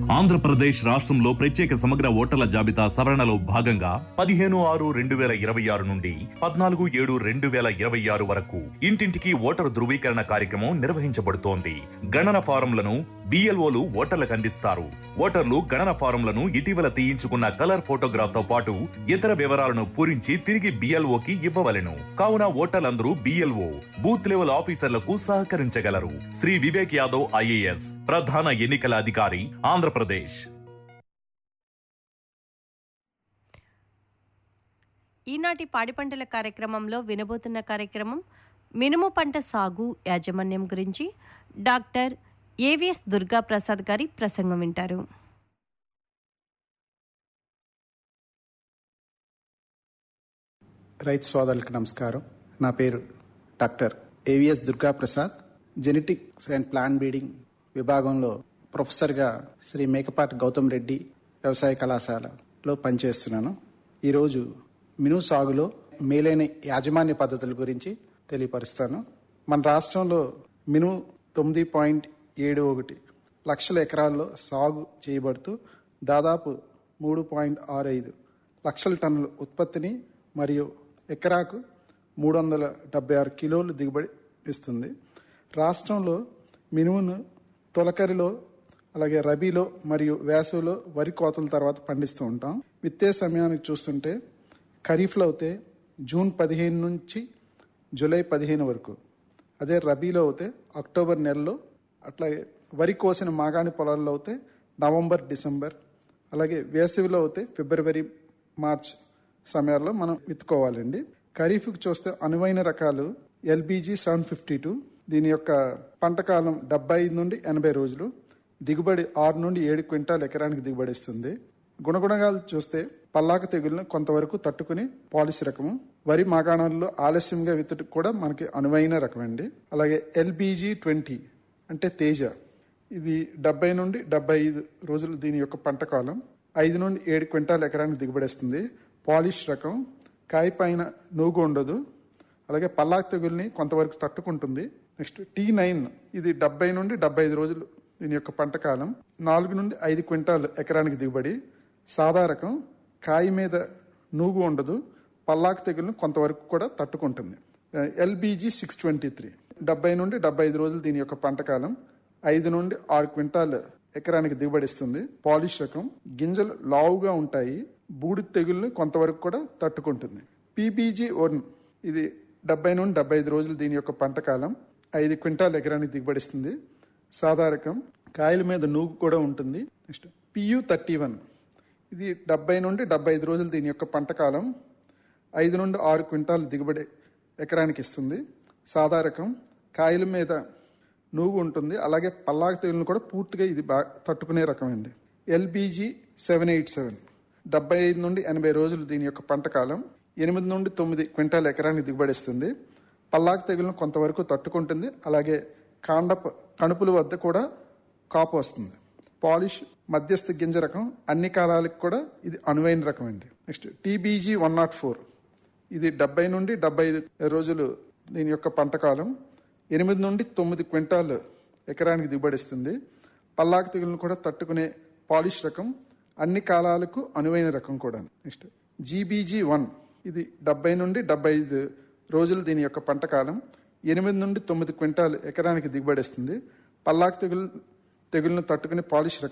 ఆంధ్రప్రదేశ్ రాష్ట్రంలో ప్రత్యేక సమగ్ర ఓటర్ల జాబితా సవరణలో భాగంగా పదిహేను ఆరు రెండు వేల ఇరవై ఆరు నుండి పద్నాలుగు ఏడు రెండు వేల ఇరవై ఆరు వరకు ఇంటింటికి ఓటరు ధృవీకరణ కార్యక్రమం నిర్వహించబడుతోంది గణన ఫారంలను బిఎల్ఓలు ఓటర్లకు అందిస్తారు ఓటర్లు గణన ఫారంలను ఇటీవల తీయించుకున్న కలర్ ఫోటోగ్రాఫ్ తో పాటు ఇతర వివరాలను పూరించి తిరిగి బిఎల్ఓకి ఇవ్వవలెను కావున ఓటర్లందరూ బిఎల్ఓ బూత్ లెవెల్ ఆఫీసర్లకు సహకరించగలరు శ్రీ వివేక్ యాదవ్ ఐఏఎస్ ప్రధాన ఎన్నికల అధికారి ఆంధ్రప్రదేశ్ ఈనాటి పాడి పంటల కార్యక్రమంలో వినబోతున్న కార్యక్రమం మినుము పంట సాగు యాజమాన్యం గురించి డాక్టర్ ఏవిఎస్ దుర్గా ప్రసాద్ గారి ప్రసంగం వింటారు రైతు సోదరులకు నమస్కారం నా పేరు doctor AVS Durga Prasad genetics and plant breeding విభాగంలో ప్రొఫెసర్గా శ్రీ మేకపాటి గౌతమ్ రెడ్డి వ్యవసాయ కళాశాలలో పనిచేస్తున్నాను ఈరోజు మినుము సాగులో మేలైన యాజమాన్య పద్ధతుల గురించి తెలియపరుస్తాను మన రాష్ట్రంలో మినుము తొమ్మిది పాయింట్ ఏడు ఒకటి లక్షల ఎకరాల్లో సాగు చేయబడుతూ దాదాపు మూడు పాయింట్ ఆరు ఐదు లక్షల టన్నుల ఉత్పత్తిని మరియు ఎకరాకు మూడు వందల డెబ్బై ఆరు కిలోలు దిగుబడి ఇస్తుంది రాష్ట్రంలో మినుమును తొలకరిలో అలాగే రబీలో మరియు వేసవిలో వరి కోతల తర్వాత పండిస్తూ ఉంటాం విత్తే సమయానికి చూస్తుంటే ఖరీఫ్లో అయితే జూన్ పదిహేను నుంచి జూలై పదిహేను వరకు అదే రబీలో అయితే అక్టోబర్ నెలలో అట్లాగే వరి కోసిన మాగాణి పొలాల్లో అయితే నవంబర్ డిసెంబర్ అలాగే వేసవిలో అయితే ఫిబ్రవరి మార్చ్ సమయాల్లో మనం విత్తుకోవాలండి ఖరీఫ్కి చూస్తే అనువైన రకాలు ఎల్బీజీ సెవెన్ ఫిఫ్టీ టూ దీని యొక్క పంట కాలం డెబ్బై ఐదు నుండి ఎనభై రోజులు దిగుబడి ఆరు నుండి ఏడు క్వింటాల్ ఎకరానికి దిగుబడి ఇస్తుంది గుణగుణగాలు చూస్తే పల్లాక తెగులను కొంతవరకు తట్టుకుని పాలిస్ రకము వరి మాగాణాల్లో ఆలస్యంగా విత్తుటకు కూడా మనకి అనువైన రకం అండి అలాగే ఎల్బీజీ ట్వంటీ అంటే తేజ ఇది డెబ్బై నుండి డెబ్బై ఐదు రోజులు దీని యొక్క పంట కాలం ఐదు నుండి ఏడు క్వింటాల్ ఎకరానికి దిగుబడిస్తుంది పాలిష్ రకం కాయ పైన నూగు ఉండదు అలాగే పల్లాక్ తెగుల్ని కొంతవరకు తట్టుకుంటుంది నెక్స్ట్ టీ నైన్ ఇది డెబ్బై నుండి డెబ్బై ఐదు రోజులు దీని యొక్క పంట కాలం నాలుగు నుండి ఐదు క్వింటాల్ ఎకరానికి దిగుబడి సాదా రకం కాయ మీద నూగు ఉండదు పల్లాక్ తెగుల్ని కొంతవరకు కూడా తట్టుకుంటుంది ఎల్బీజీ సిక్స్ ట్వంటీ త్రీ డెబ్బై నుండి డెబ్బై ఐదు రోజులు దీని యొక్క పంట కాలం ఐదు నుండి ఆరు క్వింటాల్ ఎకరానికి దిగుబడిస్తుంది పాలిష్ రకం గింజలు లావుగా ఉంటాయి బూడి తెగుల్ని కొంతవరకు కూడా తట్టుకుంటుంది పీబీజీ వన్ ఇది డెబ్బై నుండి డెబ్బై ఐదు రోజులు దీని యొక్క పంట కాలం ఐదు క్వింటాల్ ఎకరానికి దిగుబడిస్తుంది సాదా రకం కాయల మీద నూగు కూడా ఉంటుంది నెక్స్ట్ పియు థర్టీ వన్ ఇది డెబ్బై నుండి డెబ్బై ఐదు రోజులు దీని యొక్క పంట కాలం ఐదు నుండి ఆరు క్వింటాల్ దిగుబడి ఎకరానికి ఇస్తుంది సాదా రకం కాయల మీద నూగు ఉంటుంది అలాగే పల్లాక తెగులను కూడా పూర్తిగా ఇది బాగా తట్టుకునే రకం అండి ఎల్బీజీ సెవెన్ ఎయిట్ సెవెన్ డెబ్బై ఐదు నుండి ఎనభై రోజులు దీని యొక్క పంట కాలం ఎనిమిది నుండి తొమ్మిది క్వింటాల్ ఎకరానికి దిగుబడిస్తుంది పల్లాక తెగులను కొంతవరకు తట్టుకుంటుంది అలాగే కాండప కణుపుల వద్ద కూడా కాపు వస్తుంది పాలిష్ మధ్యస్థ గింజ రకం అన్ని కాలాలకు కూడా ఇది అనువైన రకం అండి next TBG one nought four ఇది డెబ్బై నుండి డెబ్బై ఐదు రోజులు దీని యొక్క పంట కాలం ఎనిమిది నుండి తొమ్మిది క్వింటాల్ ఎకరానికి దిగుబడిస్తుంది పల్లాక తెగులను కూడా తట్టుకునే పాలిష్ రకం అన్ని కాలాలకు అనువైన రకం కూడా నెక్స్ట్ జీబీజీ వన్ ఇది డెబ్బై నుండి డెబ్బై ఐదు రోజులు దీని యొక్క పంట కాలం ఎనిమిది నుండి తొమ్మిది క్వింటాల్ ఎకరానికి దిగుబడిస్తుంది పల్లాక తెగులు తెగులను తట్టుకునే పాలిష్ రకం